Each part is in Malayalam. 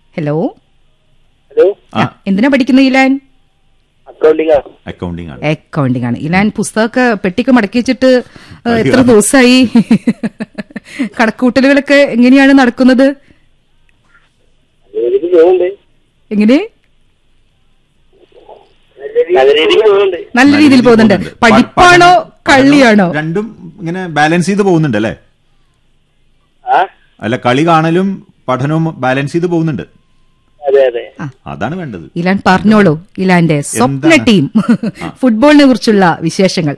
ഹലോ ഹലോ ആ എന്തിനാ പഠിക്കുന്നത് ഇലാൻ അക്കൗണ്ടിംഗ് ആണ് അക്കൗണ്ടിംഗ് ആണ് അക്കൗണ്ടിംഗ് ആണ് ഇലാൻ പുസ്തകമൊക്കെ പെട്ടിക്ക് മടക്കി വെച്ചിട്ട് ഏ, എത്ര അയ്യോ. ദിവസമായി കണക്കൂട്ടലുകളൊക്കെ എങ്ങനെയാണ് നടക്കുന്നത് നല്ല രീതിക്ക് പോകുന്നുണ്ട് എങ്ങനെ നല്ല രീതിക്ക് പോകുന്നുണ്ട് നല്ല രീതിയിൽ പോകുന്നുണ്ട് പഠിപ്പാണോ കള്ളിയാണോ രണ്ടും ഇങ്ങനെ ബാലൻസ് ചെയ്ത് പോകുന്നുണ്ട് അല്ലേ ആ അല്ല കളി കാണലും പഠനവും ബാലൻസ് ചെയ്ത് പോകുന്നുണ്ട് അതെ അതെ അതാണ് വേണ്ടത് ഇലാൻ പറഞ്ഞോളൂ ഇലാന്റെ സ്വപ്ന എന്താണ്? ടീം ഫുട്ബോളിനെ കുറിച്ചുള്ള വിശേഷങ്ങൾ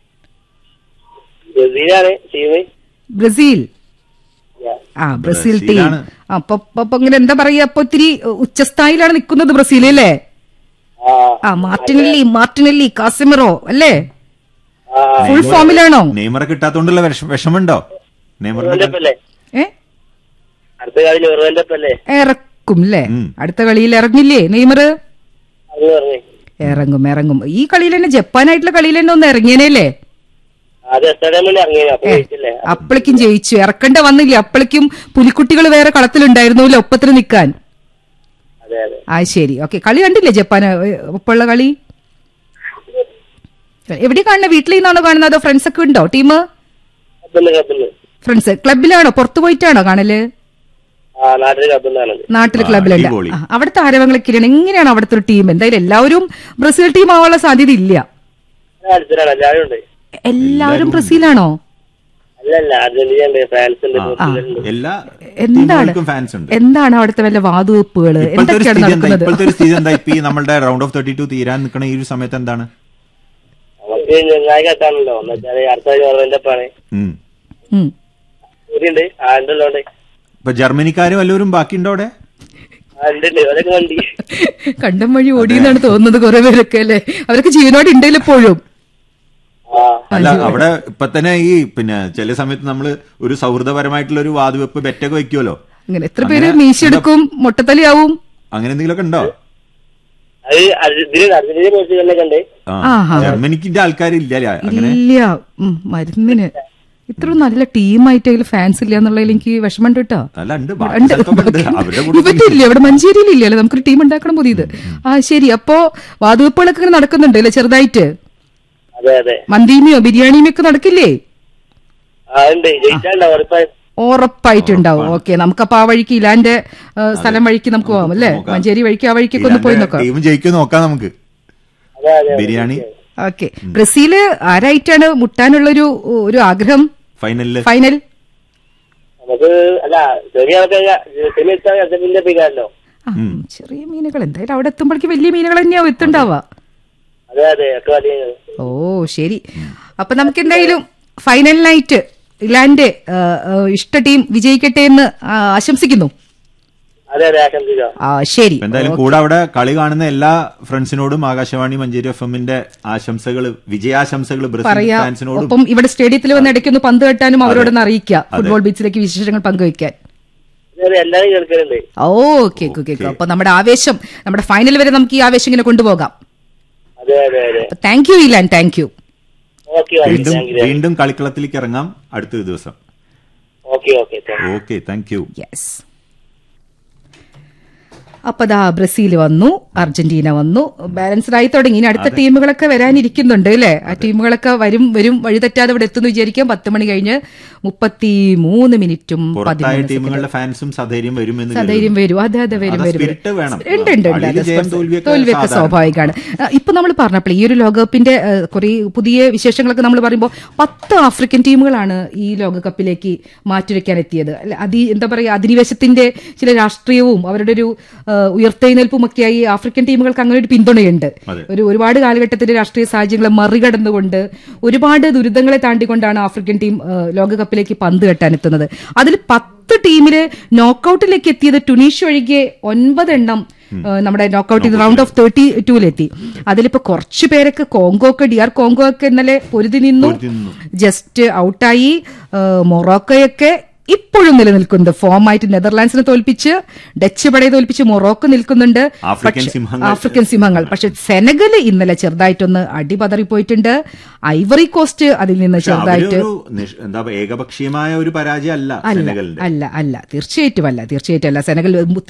ബ്രസീലാണ് ടീം ബ്രസീൽ ആ ബ്രസീൽ ടീം ബ്രസീലാണ്. അപ്പൊ അപ്പൊ ഇങ്ങനെ എന്താ പറയാ അപ്പൊ ഇത്തിരി ഉച്ചസ്ഥായിലാണ് നിൽക്കുന്നത് ബ്രസീൽ അല്ലേ ആ ആ മാർട്ടിനെല്ലി മാർട്ടിനെല്ലി കാസിമിറോ അല്ലേ ആ ഫുൾ ഫോമിലാണോ നെയ്മറെ കിട്ടാത്തോണ്ടുള്ള വിഷ- വിഷമുണ്ടോ വേൾഡ് നെയ്മറിന്റെ കപ്പ് അല്ലേ ഏ അടുത്ത കളി വേൾഡ് കപ്പ് അല്ലേ ഇറക്കും അല്ലേ ഉം. അടുത്ത കളിയിൽ ഇറങ്ങില്ലേ നെയ്മർ അത് പറഞ്ഞു ഇറങ്ങും ഇറങ്ങും ഈ കളിയിൽ തന്നെ ജപ്പാനായിട്ടുള്ള കളിയിൽ തന്നെ ഒന്ന് ഇറങ്ങിയനല്ലേ അത് എത്ര ടൈമിൽ ഇറങ്ങിയത് അപ്പൊ ജയിച്ചില്ലേ അപ്പളേക്കും ജയിച്ചു ഇറക്കണ്ട വന്നില്ലേ അപ്പളേക്കും പുലിക്കുട്ടികൾ വേറെ കളത്തിലുണ്ടായിരുന്നല്ലോ ഒപ്പത്തിന് നിൽക്കാൻ അതെ അതെ ആ ശരി ഓക്കെ കളി കണ്ടില്ലേ ജപ്പാൻ ഒപ്പമുള്ള കളി എവിടെ കാണുന്ന വീട്ടിൽ നിന്നാണോ കാണുന്നത് അതോ ഫ്രണ്ട്സ് ഒക്കെ ഉണ്ടോ ടീം കപ്പിന്ന് കപ്പിന്ന് ഫ്രണ്ട്സ് ക്ലബിലാണോ പുറത്തു പോയിട്ടാണോ കാണല് ആ നാട്ടിൽ കപ്പിന്നാണത് നാട്ടിൽ ആ, ക്ലബിലുണ്ട് അടിപൊളി. ആ, അവിടുത്തെ ആരവങ്ങളൊക്കെയാണ് എങ്ങനെയാണ് അവിടുത്തെ ഒരു ടീം എന്തായാലും എല്ലാവരും ബ്രസീൽ ടീം ആവാനുള്ള സാധ്യത ഇല്ല അടുത്തിട്ടാണ് എല്ലാവരും ഉണ്ട് എല്ലാവരും ബ്രസീലാണോ അല്ല അല്ല അർജന്റീന ഉണ്ട് ഫ്രാൻസ് ഉണ്ട് ആ, പോർച്ചുഗൽ ഉണ്ട് എല്ലാ എന്താണ് ടീമുകൾക്കും ഫാൻസ് ഉണ്ട് എന്താണ് അവിടുത്തെ വല്ല വാതുവെപ്പുകള് ഇപ്പോഴത്തെ ഒരു എന്തൊക്കെയാണ് സ്ഥിതി എന്താ നടക്കുന്നത് ഇപ്പോഴത്തെ ഒരു സ്ഥിതി എന്താ ഇപ്പൊ ഈ നമ്മളുടെ റൗണ്ട് ഓഫ് തേർട്ടി ടു തീരാൻ നിൽക്കണ ഈ ഒരു സമയത്ത് എന്താണ് നമുക്ക് ചെങ്ങായി കെട്ടാണല്ലോ എന്ന് വെച്ചാല് അടുത്ത കളി വേൾഡ് കപ്പാണ് ഉം. ഉം. ഉണ്ട് ആ ഉണ്ടല്ലോണ്ട് ഇപ്പൊ ജർമ്മനിക്കാരും വല്ലവരും ബാക്കിയുണ്ടോ അവിടെ ആ ഉണ്ട് ഉണ്ട് അവരൊക്കെ വണ്ടി കണ്ടം വഴി ഓടിയെന്നാണ് തോന്നുന്നത് കുറെ പേരൊക്കെ അല്ലേ അവരൊക്കെ ജീവനോട് ഉണ്ടെങ്കിൽ എപ്പോഴും ആ അല്ല അവിടെ ഇപ്പൊ തന്നെ ഈ പിന്നെ ചില സമയത്ത് നമ്മള് ഒരു സൗഹൃദപരമായിട്ടുള്ള ഒരു വാതുവെപ്പ് ബെറ്റൊക്കെ വെക്കുമല്ലോ അങ്ങനെ എത്ര പേര് അങ്ങനെ മീശെടുക്കും മൊട്ടത്തലിയാവും അങ്ങനെ എന്തെങ്കിലുമൊക്കെ ഉണ്ടോ അത് അർജന്റീന അർജന്റീന പോർച്ചുഗലിനൊക്കെ ഉണ്ട് ആ ആഹാ. ജർമ്മനിക്കിന്റെ ആൾക്കാരില്ല അല്ലേ അങ്ങനെ ഇല്ല ഉം, മരുന്നിന് ഇത്ര നല്ല ടീമായിട്ട് അതിൽ ഫാൻസ് ഇല്ല എന്നുള്ളതിൽ എനിക്ക് വിഷമമുണ്ട് കേട്ടോ അല്ല ഉണ്ട് ബാക്കി ഉണ്ട്. സ്ഥലത്തൊക്കെ ഉണ്ട് അവരുടെ കൂടെ ഇവിടെ ഇല്ല ഇവിടെ മഞ്ചേരിയിൽ ഇല്ലല്ലോ നമുക്കൊരു ടീം ഉണ്ടാക്കണം പുതിയത് ആ ശരി അപ്പോ വാതുവെപ്പുകളൊക്കെ ഇങ്ങനെ നടക്കുന്നുണ്ട് അല്ലേ ചെറുതായിട്ട് അതെ അതെ മന്തിയുമയോ ബിരിയാണിയുമോ ഒക്കെ നടക്കില്ലേ ആ ഉണ്ട് ജയിച്ചാണ്ടോ ഉറപ്പായി ഉറപ്പായിട്ടുണ്ടാവും ഓക്കെ നമുക്കപ്പോ ആ വഴിക്ക് ഇലാന്റെ ഏ, സ്ഥലം വഴിക്ക് നമുക്ക് പോവാം അല്ലേ നോക്കാം. മഞ്ചേരി വഴിക്ക് ആ വഴിക്കൊക്കെ ഒന്ന് പോയി നോക്കാം ടീം ജയിക്കും നോക്കാം നമുക്ക് അതെ അതെ ബിരിയാണി ഓക്കെ ബ്രസീല് ആരായിട്ടാണ് മുട്ടാനുള്ളൊരു ഒരു ആഗ്രഹം ഫൈനലില് ഫൈനൽ നമുക്ക് അല്ല ചെറിയ ആൾക്കാർ സെമി എത്താൻ അർജന്റീന പിക്കാരല്ലോ ആ, ചെറിയ മീനുകൾ എന്തായാലും അവിടെ എത്തുമ്പോഴേക്ക് വലിയ മീനുകൾ തന്നെയാവും എത്തുണ്ടാവുക അതെ അതെ ഒക്കെ വലിയ ഓ ശരി അപ്പൊ നമുക്ക് എന്തായാലും ഫൈനൽ നൈറ്റ് ഇലാന്റെ ഏ, ഏ, ഇഷ്ട ടീം വിജയിക്കട്ടെ എന്ന് ആ, ആശംസിക്കുന്നു അതെ അതെ ആശംസിക്കാം ആ ശരി ഇപ്പൊ എന്തായാലും കൂടെ അവിടെ കളി കാണുന്ന എല്ലാ ഫ്രണ്ട്സിനോടും ആകാശവാണി മഞ്ചേരി എഫ് എമ്മിന്റെ ആശംസകൾ വിജയാശംസകൾ ബ്രസീൽ പറയാ ഫാൻസിനോടും ഒപ്പം ഇവിടെ സ്റ്റേഡിയത്തിൽ വന്ന് ഇടയ്ക്കൊന്ന് പന്ത് കെട്ടാനും അവരോടൊന്ന് അറിയിക്കുക ഫുട്ബോൾ ബീച്ചിലേക്ക് വിശേഷങ്ങൾ പങ്കുവയ്ക്കാൻ അതെ അതെ എല്ലാവരും കേൾക്കലുണ്ട് ഓ കേക്കു കേക്കു അപ്പൊ നമ്മുടെ ആവേശം നമ്മുടെ ഫൈനൽ വരെ നമുക്ക് ഈ ആവേശം ഇങ്ങനെ കൊണ്ടുപോകാം അതെ അതെ അതെ താങ്ക് യു ഇലാൻ താങ്ക് യു ഓക്കെ ഓക്കെ വീണ്ടും താങ്ക് യു വീണ്ടും കളിക്കളത്തിലേക്ക് ഇറങ്ങാം അടുത്ത ദിവസം okay okay thank you okay thank you yes അപ്പൊ ദാ ബ്രസീൽ വന്നു അർജന്റീന വന്നു ബാലൻസ്ഡ് ആയി തുടങ്ങി ഇനി അടുത്ത ടീമുകളൊക്കെ വരാനിരിക്കുന്നുണ്ട് അല്ലേ ആ ടീമുകളൊക്കെ വരും വരും വഴിതെറ്റാതെ ഇവിടെ എത്തുന്നു വിചാരിക്കാം പത്ത് മണി കഴിഞ്ഞ് മുപ്പത്തി മൂന്ന് മിനിറ്റും പുറത്തായ പതിമൂന്ന് ടീമുകളുടെ ഫാൻസും സധൈര്യം വരുമെന്ന് സധൈര്യം വരും അതെ അതെ വരും അത് വരും spirit വേണം. ഉണ്ട് ഉണ്ട് ഉണ്ട് കളിയിൽ അതെ, ജയം sports. തോൽവിയൊക്കെ തോൽവിയൊക്കെ സാധാരണ. സ്വാഭാവികമാണ് ആ, ഇപ്പൊ നമ്മൾ പറഞ്ഞപ്പോൾ ഈ ഒരു ലോകകപ്പിന്റെ ആ, കുറെ പുതിയ വിശേഷങ്ങളൊക്കെ നമ്മൾ പറയുമ്പോൾ പത്ത് ആഫ്രിക്കൻ ടീമുകളാണ് ഈ ലോകകപ്പിലേക്ക് മാറ്റിവെക്കാൻ എത്തിയത് അല്ല അതി എന്താ പറയാ അധിനിവേശത്തിന്റെ ചില രാഷ്ട്രീയവും അവരുടെ ഒരു ആ, ഉയർത്തെഴുന്നേൽപ്പും ഒക്കെയായി ആഫ്രിക്കൻ ടീമുകൾക്ക് അങ്ങനെ ഒരു പിന്തുണയുണ്ട് അതെ. ഒരു ഒരുപാട് കാലഘട്ടത്തിന്റെ രാഷ്ട്രീയ സാഹചര്യങ്ങളെ മറികടന്നുകൊണ്ട് ഒരുപാട് ദുരിതങ്ങളെ താണ്ടിക്കൊണ്ടാണ് ആഫ്രിക്കൻ ടീം ആ, ലോകകപ്പിലേക്ക് പന്ത് കെട്ടാൻ എത്തുന്നത് അതിൽ പത്ത് ടീമില് നോക്കൌട്ടിലേക്ക് എത്തിയത് ടുണീഷ്യ ഒഴികെ ഒൻപതെണ്ണം ആ, നമ്മുടെ നോക്കൌട്ട് റൗണ്ട് ഓഫ് തേർട്ടി ടൂലെത്തി അതിലിപ്പോ കുറച്ചു പേരൊക്കെ കോങ്കോ ഒക്കെ ഡി ആർ കോങ്കോ ഒക്കെ ഇന്നലെ പൊരുതി നിന്നു പൊരുതി നിന്നു. ജസ്റ്റ് ഔട്ടായി മൊറോക്കോയൊക്കെ ഇപ്പോഴും നിലനിൽക്കുന്നുണ്ട് ഫോമായിട്ട് നെതർലാൻഡ്സിനെ തോൽപ്പിച്ച് ഡച്ച് പടയെ തോൽപ്പിച്ച് മൊറോക്കോ നിൽക്കുന്നുണ്ട് ആഫ്രിക്കൻ പക്ഷെ- സിംഹങ്ങൾ. ആഫ്രിക്കൻ സിംഹങ്ങൾ പക്ഷെ സെനഗൽ ഇന്നലെ ചെറുതായിട്ടൊന്ന് അടിപതറിപ്പോയിട്ടുണ്ട് ഐവറി കോസ്റ്റ് അതിൽ നിന്ന് പക്ഷെ ചെറുതായിട്ട് അവരൊരു നിഷ്- എന്താ പറയാ, ഏകപക്ഷീയമായ ഒരു പരാജയം അല്ല അല്ല സെനഗലിന്റെ അല്ല അല്ല തീർച്ചയായിട്ടും അല്ല തീർച്ചയായിട്ടും അല്ല സെനഗൽ